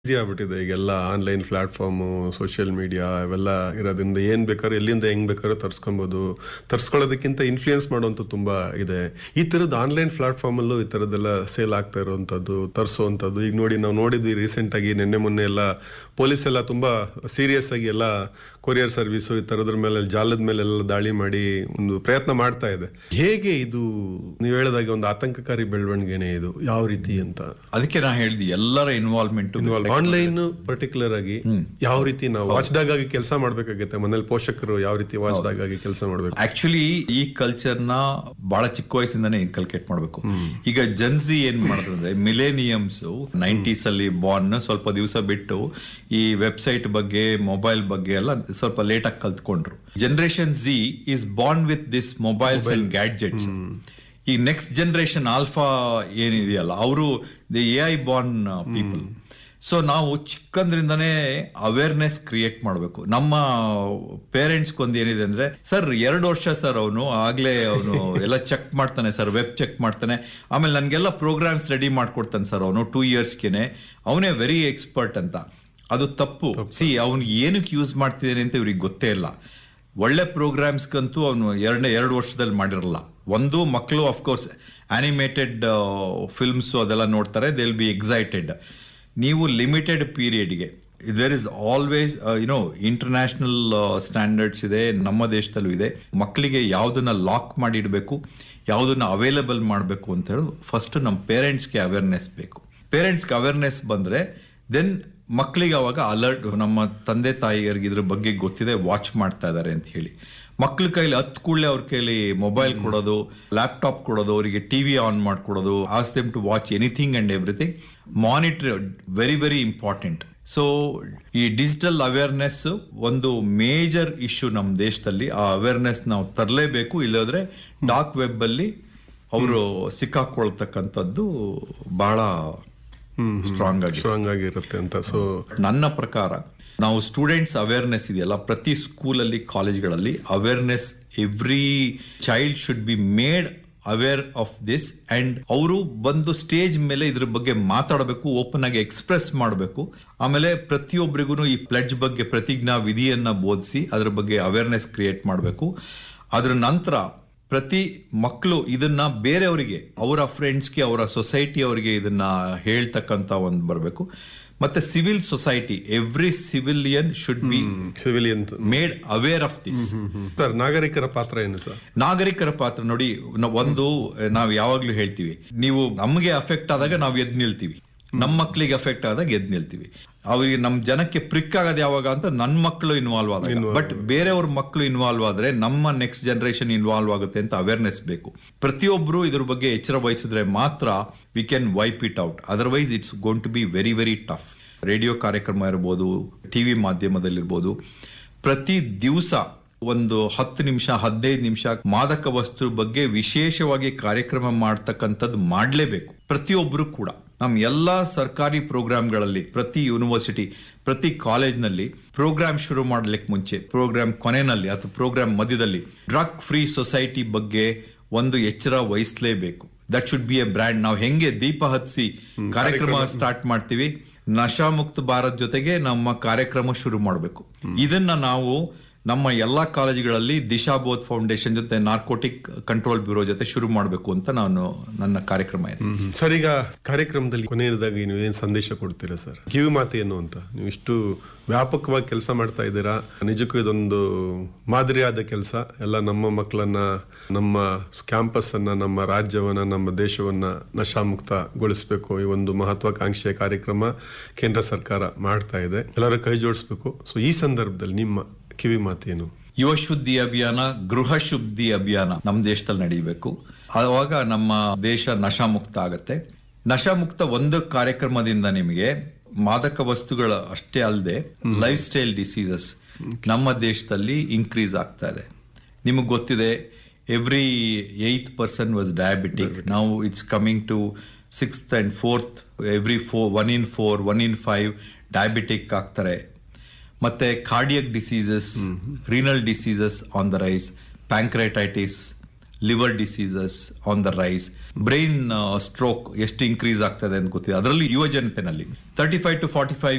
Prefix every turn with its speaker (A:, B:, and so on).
A: easy ಆಗ್ಬಿಟ್ಟಿದೆ ಈಗೆಲ್ಲ online platform social media ಇವೆಲ್ಲ ಇರೋದ್ರಿಂದ ಏನ್ ಬೇಕಾದ್ರೂ ಎಲ್ಲಿಂದ ಹೆಂಗ್ ಬೇಕಾದ್ರೂ ತರ್ಸ್ಕೊಬೋದು ತರ್ಸ್ಕೊಳ್ಳೋದಕ್ಕಿಂತ ಇನ್ಫ್ಲೂಯೆನ್ಸ್ ಮಾಡುವಂತ ತುಂಬಾ ಇದೆ ಈ ತರದ್ದು ಆನ್ಲೈನ್ ಪ್ಲಾಟ್ಫಾರ್ಮ್ ಅಲ್ಲೂ ಈ ತರದ್ದೆಲ್ಲ ಸೇಲ್ ಆಗ್ತಾ ಇರುವಂತದ್ದು ತರಿಸುವಂತದ್ದು ಈಗ ನೋಡಿ ನಾವು ನೋಡಿದ್ವಿ ರೀಸೆಂಟ್ ಆಗಿ ನಿನ್ನೆ ಮೊನ್ನೆ ಎಲ್ಲ ಪೊಲೀಸ್ ಎಲ್ಲ ತುಂಬಾ ಸೀರಿಯಸ್ ಆಗಿ ಎಲ್ಲ ಕೊರಿಯರ್ ಸರ್ವಿಸು ಈ ತರದ್ರ ಮೇಲೆ ಜಾಲದ ಮೇಲೆ ಎಲ್ಲ ದಾಳಿ ಮಾಡಿ ಒಂದು ಪ್ರಯತ್ನ ಮಾಡ್ತಾ ಇದೆ ಹೇಗೆ ಇದು ನೀವು ಹೇಳಿದಾಗೆ ಒಂದು ಆತಂಕಕಾರಿ ಬೆಳವಣಿಗೆನೆ ಇದು ಯಾವ ರೀತಿ ಅಂತ
B: ಅದಕ್ಕೆ ನಾ ಹೇಳಿದೆ ಎಲ್ಲರ ಇನ್ವಾಲ್ವ್ಮೆಂಟ್
A: ಆನ್ಲೈನ್ ಪರ್ಟಿಕ್ಯುಲರ್ ಆಗಿ ಯಾವ ರೀತಿ ನಾವು ವಾಚ್ ಡಾಗ್ ಆಗಿ ಕೆಲಸ ಮಾಡ್ಬೇಕಾಗತ್ತೆ ಮನೇಲಿ ಪೋಷಕರು ಯಾವ ರೀತಿ ವಾಚ್ ಡಾಗ್ ಆಗಿ ಕೆಲಸ ಮಾಡ್ಬೇಕು
B: ಆಕ್ಚುಲಿ ಈ ಕಲ್ಚರ್ ನ ಬಹಳ ಚಿಕ್ಕ ವಯಸ್ಸಿಂದಾನೇ ಇನ್ಕಲ್ಕೇಟ್ ಮಾಡಬೇಕು ಈಗ ಜನ್ಸಿ ಏನ್ ಮಾಡಿದ್ರು ಅಂದ್ರೆ ಮಿಲೇನಿಯಮ್ಸ್ ನೈಂಟೀಸ್ ಅಲ್ಲಿ ಬಾರ್ನ್ ಸ್ವಲ್ಪ ದಿವಸ ಬಿಟ್ಟು ಈ ವೆಬ್ಸೈಟ್ ಬಗ್ಗೆ ಮೊಬೈಲ್ ಬಗ್ಗೆ ಎಲ್ಲ ಸ್ವಲ್ಪ ಲೇಟ್ ಆಗಿ ಕಲ್ತ್ಕೊಂಡ್ರು generation Z is born with this mobiles and gadgets ಈ ನೆಕ್ಸ್ಟ್ ಜನರೇಷನ್ ಆಲ್ಫಾ ಏನಿದೆಯಲ್ಲ ಅವರು the A I born people so ನಾವು ಚಿಕ್ಕಂದ್ರಿಂದನೇ ಅವೇರ್ನೆಸ್ ಕ್ರಿಯೇಟ್ ಮಾಡಬೇಕು ನಮ್ಮ ಪೇರೆಂಟ್ಸ್ ಒಂದು ಏನಿದೆ ಅಂದ್ರೆ ಸರ್ ಎರಡು ವರ್ಷ ಸರ್ ಅವನು ಆಗ್ಲೇ ಅವನು ಎಲ್ಲ ಚೆಕ್ ಮಾಡ್ತಾನೆ ಸರ್ ವೆಬ್ ಚೆಕ್ ಮಾಡ್ತಾನೆ ಆಮೇಲೆ ನನ್ಗೆಲ್ಲ ಪ್ರೋಗ್ರಾಮ್ಸ್ ರೆಡಿ ಮಾಡ್ಕೊಡ್ತಾನೆ ಸರ್ ಅವನು ಟೂ ಇಯರ್ಸ್ಗೆನೆ ಅವನೇ ವೆರಿ ಎಕ್ಸ್ಪರ್ಟ್ ಅಂತ ಅದು ತಪ್ಪು ಸಿ ಅವನು ಏನಕ್ಕೆ ಯೂಸ್ ಮಾಡ್ತಿದ್ದಾನೆ ಅಂತ ಇವ್ರಿಗೆ ಗೊತ್ತೇ ಇಲ್ಲ ಒಳ್ಳೆ ಪ್ರೋಗ್ರಾಮ್ಸ್ಗಂತೂ ಅವನು ಎರಡನೇ ಎರಡು ವರ್ಷದಲ್ಲಿ ಮಾಡಿರಲ್ಲ ಒಂದು ಮಕ್ಕಳು ಅಫ್ಕೋರ್ಸ್ ಆನಿಮೇಟೆಡ್ ಫಿಲ್ಮ್ಸ್ ಅದೆಲ್ಲ ನೋಡ್ತಾರೆ ದೇ ವಿಲ್ ಬಿ ಎಕ್ಸೈಟೆಡ್ ನೀವು ಲಿಮಿಟೆಡ್ ಪೀರಿಯಡ್ಗೆ there is always you know international standards ಇದೆ ನಮ್ಮ ದೇಶದಲ್ಲೂ ಇದೆ ಮಕ್ಕಳಿಗೆ ಯಾವುದನ್ನ ಲಾಕ್ ಮಾಡಿ ಇಡಬೇಕು ಯಾವುದನ್ನ ಅವೈಲಬಲ್ ಮಾಡಬೇಕು ಅಂತ ಹೇಳಿ ಫಸ್ಟ್ ನಮ್ಮ ಪೇರೆಂಟ್ಸ್ಗೆ ಅವೇರ್ನೆಸ್ ಬೇಕು ಪೇರೆಂಟ್ಸ್ಗೆ ಅವೇರ್ನೆಸ್ ಬಂದ್ರೆ ದೆನ್ ಮಕ್ಕಳಿಗೆ ಅವಾಗ ಅಲರ್ಟ್ ನಮ್ಮ ತಂದೆ ತಾಯಿಯರಿಗೆ ಇದ್ರ ಬಗ್ಗೆ ಗೊತ್ತಿದೆ ವಾಚ್ ಮಾಡ್ತಾ ಇದ್ದಾರೆ ಅಂತ ಹೇಳಿ ಮಕ್ಳ ಕೈಲಿ ಹತ್ತು ಕೂಡಲೇ ಅವ್ರ ಕೈಲಿ ಮೊಬೈಲ್ ಕೊಡೋದು ಲ್ಯಾಪ್ಟಾಪ್ ಕೊಡೋದು ಅವರಿಗೆ ಟಿವಿ ಆನ್ ಮಾಡ್ಕೊಡೋದು as them to watch anything and everything monitor very very important so ಈ ಡಿಜಿಟಲ್ ಅವೇರ್ನೆಸ್ ಒಂದು ಮೇಜರ್ ಇಶ್ಯೂ ನಮ್ಮ ದೇಶದಲ್ಲಿ ಆ ಅವೇರ್ನೆಸ್ ನಾವು ತರಲೇಬೇಕು ಇಲ್ಲದ್ರೆ ಡಾರ್ಕ್ ವೆಬ್ ಅಲ್ಲಿ ಅವರು ಸಿಕ್ಕಾಕೊಳ್ತಕ್ಕಂಥದ್ದು ಬಹಳ ಸ್ಟ್ರಾಂಗ್ ಆಗಿ
A: ಸ್ಟ್ರಾಂಗ್ ಆಗಿರುತ್ತೆ ಅಂತ ಸೊ
B: ನನ್ನ ಪ್ರಕಾರ ನಾವು ಸ್ಟೂಡೆಂಟ್ಸ್ ಅವೇರ್ನೆಸ್ ಇದೆಯಲ್ಲ ಪ್ರತಿ ಸ್ಕೂಲಲ್ಲಿ ಕಾಲೇಜ್ಗಳಲ್ಲಿ awareness every child should be made aware of this and ಅವರು ಬಂದು ಸ್ಟೇಜ್ ಮೇಲೆ ಇದ್ರ ಬಗ್ಗೆ ಮಾತಾಡಬೇಕು ಓಪನ್ ಆಗಿ ಎಕ್ಸ್ಪ್ರೆಸ್ ಮಾಡಬೇಕು ಆಮೇಲೆ ಪ್ರತಿಯೊಬ್ಬರಿಗೂ ಈ ಪ್ಲೆಡ್ಜ್ ಬಗ್ಗೆ ಪ್ರತಿಜ್ಞಾ ವಿಧಿಯನ್ನ ಬೋಧಿಸಿ ಅದ್ರ ಬಗ್ಗೆ ಅವೇರ್ನೆಸ್ ಕ್ರಿಯೇಟ್ ಮಾಡಬೇಕು ಅದ್ರ ನಂತರ ಪ್ರತಿ ಮಕ್ಕಳು ಇದನ್ನ ಬೇರೆಯವರಿಗೆ ಅವರ ಫ್ರೆಂಡ್ಸ್ಗೆ ಅವರ ಸೊಸೈಟಿ ಅವರಿಗೆ ಇದನ್ನ ಹೇಳ್ತಕ್ಕಂತ ಒಂದು ಬರಬೇಕು ಮತ್ತೆ civil society every civilian should be
A: civilian
B: made aware of this
A: sir ನಾಗರಿಕರ ಪಾತ್ರ ಏನು ಸರ್
B: ನಾಗರಿಕರ ಪಾತ್ರ ನೋಡಿ ನ- ಒಂದು ನಾವು ಯಾವಾಗ್ಲೂ ಹೇಳ್ತೀವಿ ನೀವು ನಮಗೆ ಅಫೆಕ್ಟ್ ಆದಾಗ ನಾವು ಎದ್ ನಿಲ್ತೀವಿ ನಮ್ಮ ಮಕ್ಕಳಿಗೆ ಅಫೆಕ್ಟ್ ಆದಾಗ ಎದ್ ನಿಲ್ತೀವಿ ಅವರಿಗೆ ನಮ್ಮ ಜನಕ್ಕೆ ಪ್ರಿಕ್ ಆಗೋದು ಯಾವಾಗ ಅಂತ ನನ್ನ ಮಕ್ಕಳು ಇನ್ವಾಲ್ವ್ ಆದಾಗ ಬಟ್ ಬೇರೆಯವ್ರ ಮಕ್ಕಳು ಇನ್ವಾಲ್ವ್ ಆದ್ರೆ ನಮ್ಮ ನೆಕ್ಸ್ಟ್ ಜನರೇಷನ್ ಇನ್ವಾಲ್ವ್ ಆಗುತ್ತೆ ಅಂತ ಅವೇರ್ನೆಸ್ ಬೇಕು ಪ್ರತಿಯೊಬ್ಬರು ಇದ್ರ ಬಗ್ಗೆ ಎಚ್ಚರ ವಹಿಸಿದ್ರೆ ಮಾತ್ರ we can wipe it out otherwise it's going to be very very tough radio ಕಾರ್ಯಕ್ರಮ ಇರ್ಬೋದು ಟಿವಿ ಮಾಧ್ಯಮದಲ್ಲಿರ್ಬೋದು ಪ್ರತಿ ದಿವಸ ಒಂದು ಹತ್ತು ನಿಮಿಷ ಹದಿನೈದು ನಿಮಿಷ ಮಾದಕ ವಸ್ತು ಬಗ್ಗೆ ವಿಶೇಷವಾಗಿ ಕಾರ್ಯಕ್ರಮ ಮಾಡ್ತಕ್ಕಂಥದ್ದು ಮಾಡಲೇಬೇಕು ಪ್ರತಿಯೊಬ್ಬರು ಕೂಡ ನಮ್ಮ ಎಲ್ಲಾ ಸರ್ಕಾರಿ ಪ್ರೋಗ್ರಾಮ್ಗಳಲ್ಲಿ ಪ್ರತಿ ಯೂನಿವರ್ಸಿಟಿ ಪ್ರತಿ ಕಾಲೇಜ್ನಲ್ಲಿ ಪ್ರೋಗ್ರಾಮ್ ಶುರು ಮಾಡ್ಲಿಕ್ಕೆ ಮುಂಚೆ ಪ್ರೋಗ್ರಾಮ್ ಕೊನೆಯಲ್ಲಿ ಅಥವಾ ಪ್ರೋಗ್ರಾಮ್ ಮಧ್ಯದಲ್ಲಿ ಡ್ರಗ್ ಫ್ರೀ ಸೊಸೈಟಿ ಬಗ್ಗೆ ಒಂದು ಎಚ್ಚರ ವಹಿಸಲೇಬೇಕು that should be a brand ನಾವು ಹೆಂಗೆ ದೀಪ ಹತ್ಸಿ ಕಾರ್ಯಕ್ರಮ ಸ್ಟಾರ್ಟ್ ಮಾಡ್ತೀವಿ ನಶಾಮುಕ್ತ ಭಾರತ್ ಜೊತೆಗೆ ನಮ್ಮ ಕಾರ್ಯಕ್ರಮ ಶುರು ಮಾಡಬೇಕು ಇದನ್ನ ನಾವು ನಮ್ಮ ಎಲ್ಲಾ ಕಾಲೇಜುಗಳಲ್ಲಿ ದಿಶಾ ಬೋಧ್ ಫೌಂಡೇಶನ್ ಜೊತೆ ನಾರ್ಕೋಟಿಕ್ ಕಂಟ್ರೋಲ್ ಬ್ಯೂರೋ ಜೊತೆ ಶುರು ಮಾಡಬೇಕು ಅಂತ ನಾನು ನನ್ನ ಕಾರ್ಯಕ್ರಮ ಇದೆ
A: ಸರ್ ಈಗ ಕಾರ್ಯಕ್ರಮದಲ್ಲಿ ಕೊನೆಯದಾಗಿ ನೀವು ಏನ್ ಸಂದೇಶ ಕೊಡ್ತೀರಾ ಸರ್ ಕಿವಿ ಮಾತು ಏನು ಅಂತ ನೀವು ಇಷ್ಟು ವ್ಯಾಪಕವಾಗಿ ಕೆಲಸ ಮಾಡ್ತಾ ಇದ್ದೀರಾ ನಿಜಕ್ಕೂ ಇದೊಂದು ಮಾದರಿಯಾದ ಕೆಲಸ ಎಲ್ಲ ನಮ್ಮ ಮಕ್ಕಳನ್ನ ನಮ್ಮ ಕ್ಯಾಂಪಸ್ ಅನ್ನ ನಮ್ಮ ರಾಜ್ಯವನ್ನ ನಮ್ಮ ದೇಶವನ್ನ ನಶಾಮುಕ್ತಗೊಳಿಸಬೇಕು ಈ ಒಂದು ಮಹತ್ವಾಕಾಂಕ್ಷೆಯ ಕಾರ್ಯಕ್ರಮ ಕೇಂದ್ರ ಸರ್ಕಾರ ಮಾಡ್ತಾ ಇದೆ ಎಲ್ಲರೂ ಕೈ ಜೋಡಿಸ್ಬೇಕು ಸೊ ಈ ಸಂದರ್ಭದಲ್ಲಿ ನಿಮ್ಮ ಕಿವಿ ಮಾತೇನು
B: ಯುವ ಶುದ್ಧಿ ಅಭಿಯಾನ ಗೃಹ ಶುದ್ಧಿ ಅಭಿಯಾನ ನಮ್ಮ ದೇಶದಲ್ಲಿ ನಡೀಬೇಕು ಆವಾಗ ನಮ್ಮ ದೇಶ ನಶಾಮುಕ್ತ ಆಗತ್ತೆ ನಶಾಮುಕ್ತ ಒಂದು ಕಾರ್ಯಕ್ರಮದಿಂದ ನಿಮಗೆ ಮಾದಕ ವಸ್ತುಗಳ ಅಷ್ಟೇ ಅಲ್ಲದೆ ಲೈಫ್ ಸ್ಟೈಲ್ ಡಿಸೀಸಸ್ ನಮ್ಮ ದೇಶದಲ್ಲಿ ಇನ್ಕ್ರೀಸ್ ಆಗ್ತಾ ಇದೆ ನಿಮಗೆ ಗೊತ್ತಿದೆ every eighth person was diabetic ನಾವು it's coming to sixth and fourth every four one in four one in five diabetic ಆಗ್ತಾರೆ ಮತ್ತೆ cardiac diseases renal diseases on the rise pancreatitis liver diseases on the rise brain stroke ಎಷ್ಟು increase ಆಗ್ತದೆ ಅಂತ ಗೊತ್ತಿದೆ ಅದರಲ್ಲಿ ಯುವ ಜನತೆನಲ್ಲಿ thirty five to forty five